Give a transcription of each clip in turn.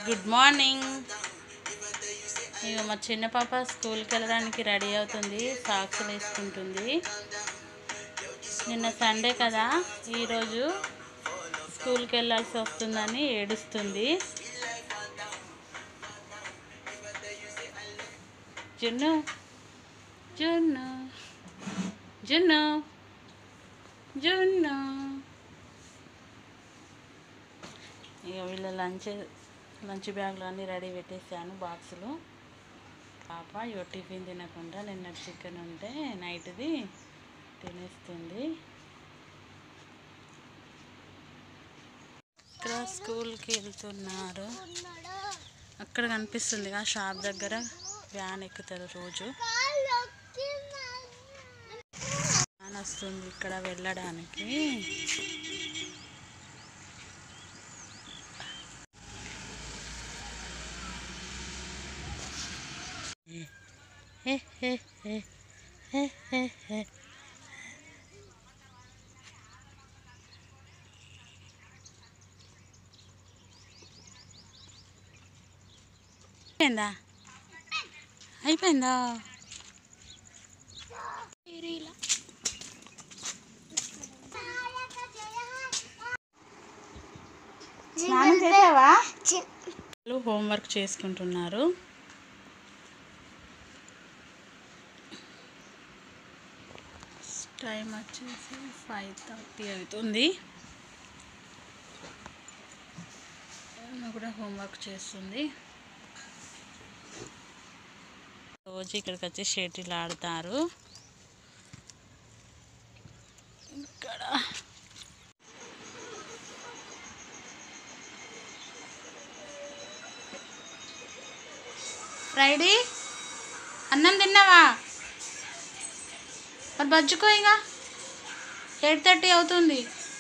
Good morning ఇక మా చిన్న పాప స్కూల్కి వెళ్ళడానికి రెడీ అవుతుంది సాక్స్ వేసుకుంటుంది నిన్న సండే కదా ఈరోజు స్కూల్కి వెళ్ళాల్సి వస్తుందని ఏడుస్తుంది జున్ను జున్ను జున్ను జున్ను ఇక వీళ్ళ లంచ్ లంచ్ బ్యాగ్లు అన్నీ రెడీ పెట్టేసాను బాక్సులు పాప ఇక టిఫిన్ తినకుండా నిన్న చికెన్ ఉంటే నైట్ది తినేస్తుంది ఇక్కడ స్కూల్కి వెళ్తున్నారు అక్కడ కనిపిస్తుంది ఆ షాప్ దగ్గర వ్యాన్ ఎక్కుతారు రోజు వ్యాన్ వస్తుంది ఇక్కడ వెళ్ళడానికి హే హే హే హే హే హే అయిపోయిందా అయిపోయిందా స్నానం చేసావా వాళ్ళు హోంవర్క్ చేసుకుంటున్నారు టైం వచ్చేసి ఫైవ్ థర్టీ అవుతుంది ఆమె కూడా హోంవర్క్ చేస్తుంది రోజు ఇక్కడికి వచ్చి షటిల్ ఆడతారు ఇక్కడ ఫ్రైడే అన్నం తిన్నావా మరి బజ్జుకో ఇక ఎయిట్ థర్టీ అవుతుంది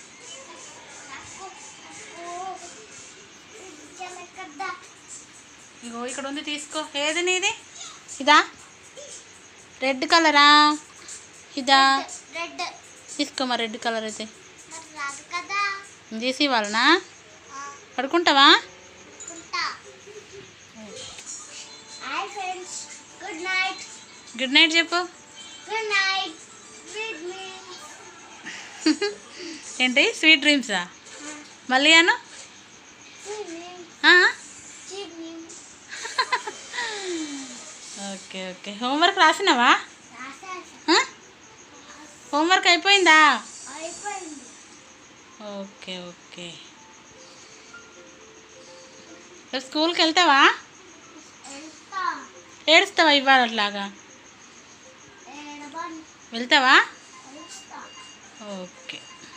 ఇగో ఇక్కడ ఉంది తీసుకో ఏది నీది ఇదా రెడ్ కలరా ఇదా రెడ్ తీసుకో మా రెడ్ కలర్ అయితే రాదు కదా తీసి ఇవ్వాలనా పడుకుంటావా ఉంటా hi friends good night good night చెప్పు గుడ్ నైట్ విత్ మీ ఏంటి స్వీట్ డ్రీమ్సా మళ్ళీ అను స్విమ్మింగ్ ఆ? స్విమ్మింగ్ ఓకే ఓకే హోంవర్క్ రాసినావా రాసేసా ఆ? హోంవర్క్ అయిపోయిందా అయిపోయింది ఓకే ఓకే రేపు స్కూల్కి వెళ్తావా ఎంత ఏడుస్తావా ఇవాళ అట్లాగా ఏడబన్ వెళ్తావా వెళ్తా ఓకే